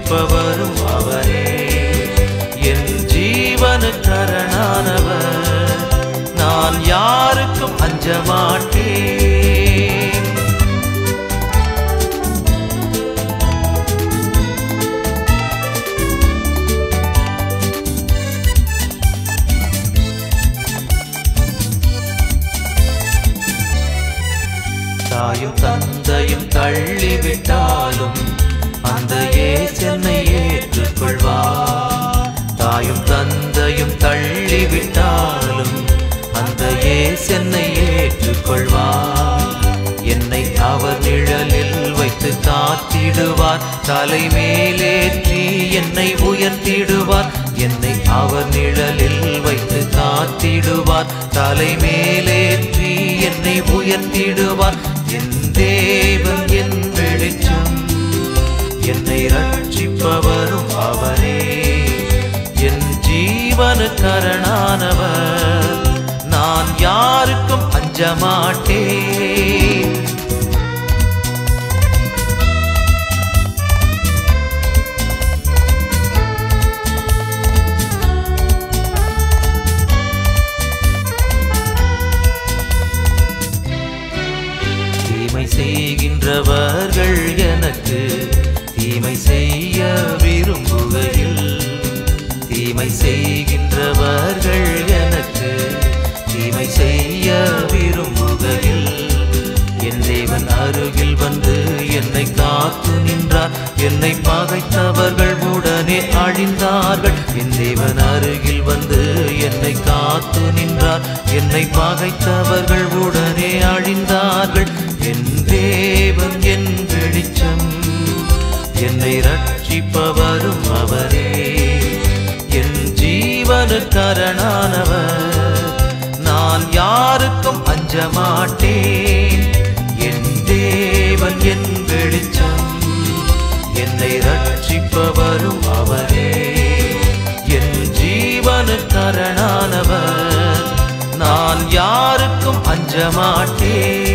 ரட்சிப்பவரும் அவரே என் ஜீவனுக்கரணானவர் நான் யாருக்கும் அஞ்ச மாட்டேன் தாயும் தந்தையும் தள்ளிவிட்டாலும் அந்த ஏசென்னை ஏற்றுக்கொள்வார் தாயும் தந்தையும் தள்ளிவிட்டாலும் அந்த ஏசென்னை ஏற்றுக்கொள்வார் என்னை அவர் நிழலில் வைத்து காத்திடுவார் தலை மேலேற்றி என்னை உயர்த்திடுவார் என்னை அவர் நிழலில் வைத்து காத்திடுவார் தலை மேலேற்றி என்னை உயர்த்திடுவார் என் தேவன் என் வெளிச்சம் என்னை ரட்சிப்பவரும் அவரே என் ஜீவனுக்கரணானவர் நான் யாருக்கும் அஞ்ச மாட்டேன் தீமை செய்கின்றவர்கள் எனக்கு தீமை செய்ய விரும்புகையில் தீமை செய்கின்றவர்கள் எனக்கு தீமை செய்ய விரும்புகையில் என் தேவன் அருகில் வந்து என்னை காத்து நின்றார் என்னை பகைத்தவர்கள் உடனே அழிந்தார்கள் என் தேவன் அருகில் வந்து என்னை காத்து நின்றார் என்னை பகைத்தவர்கள் உடனே அழிந்தார்கள் என் தேவன் என் வெளிச்சம் என்னை ரட்சிப்பவரும் அவரே என் ஜீவனுக்கரணானவர் நான் யாருக்கும் அஞ்ச மாட்டேன் என் தேவன் என் வெளிச்சம் என்னை ரட்சிப்பவரும் அவரே என் ஜீவனுக்கரணானவர் நான் யாருக்கும் அஞ்ச மாட்டேன்